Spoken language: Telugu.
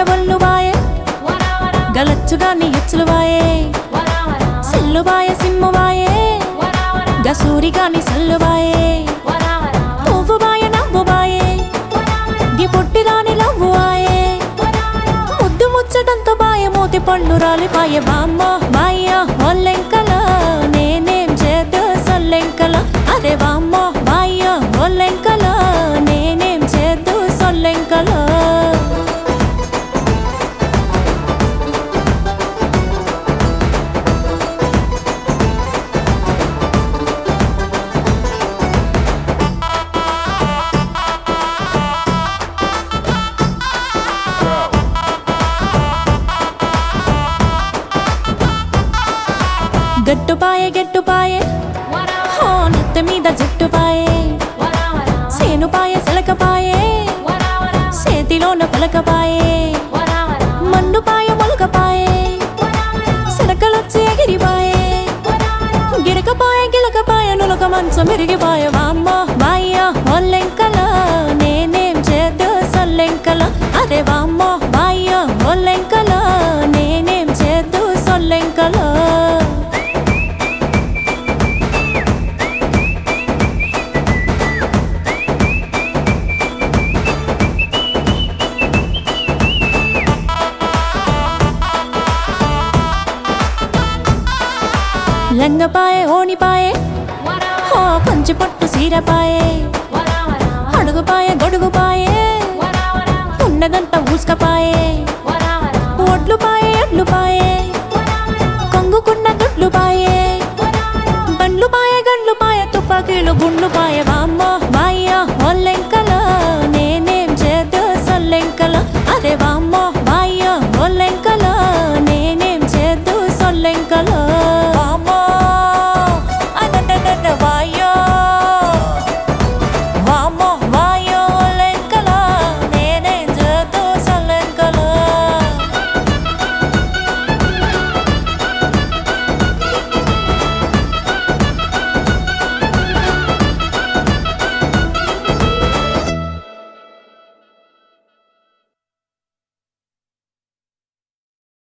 ఒళ్ళు బాయే గలచ్చుగా నీ ఎచ్చులు బాయే సెల్లు బాయ సిమ్ము బాయే గసూరి గాని సల్లు బాయే పువ్వు బాయ నవ్వు బాయే ది పొట్టి దాని లవ్వు ఆయే ముద్దు ముచ్చటంతో బాయ మూతి పళ్ళు రాలిపాయే బామ్మ బాయ్య ఒల్లెంకల నేనేం చేద్దు సొల్లెంకల అదే బామ్మ బాయ్య ఒల్లెంకల నేనేం చేద్దు సొల్లెంకల గట్టుపాయే గట్టుపాయే హో నెత్తి మీద జుట్టుపాయే సేనుపాయే సెలకపాయే చేతిలోన పలకపాయే మండుపాయ మొలకపాయే సిలకలొచ్చి ఎగిరిపాయే గిరకపాయ గిలకపాయ నులక మంచం మెరిగిపాయ వామ్మ బాయ్య ఒల్లెంకల నేనేం చేద్దు సొల్లెంకల అదే వామ్మ బాయ్య ఒల్లెంకల నేనేం చేద్దు సొల్లెంకల లంగపాయే ఓనిపాయే హో కొంచె పొట్టు సీరపాయే అడుగుపాయే గొడుగుపాయే ఉన్నదంతా ఊసుకపాయే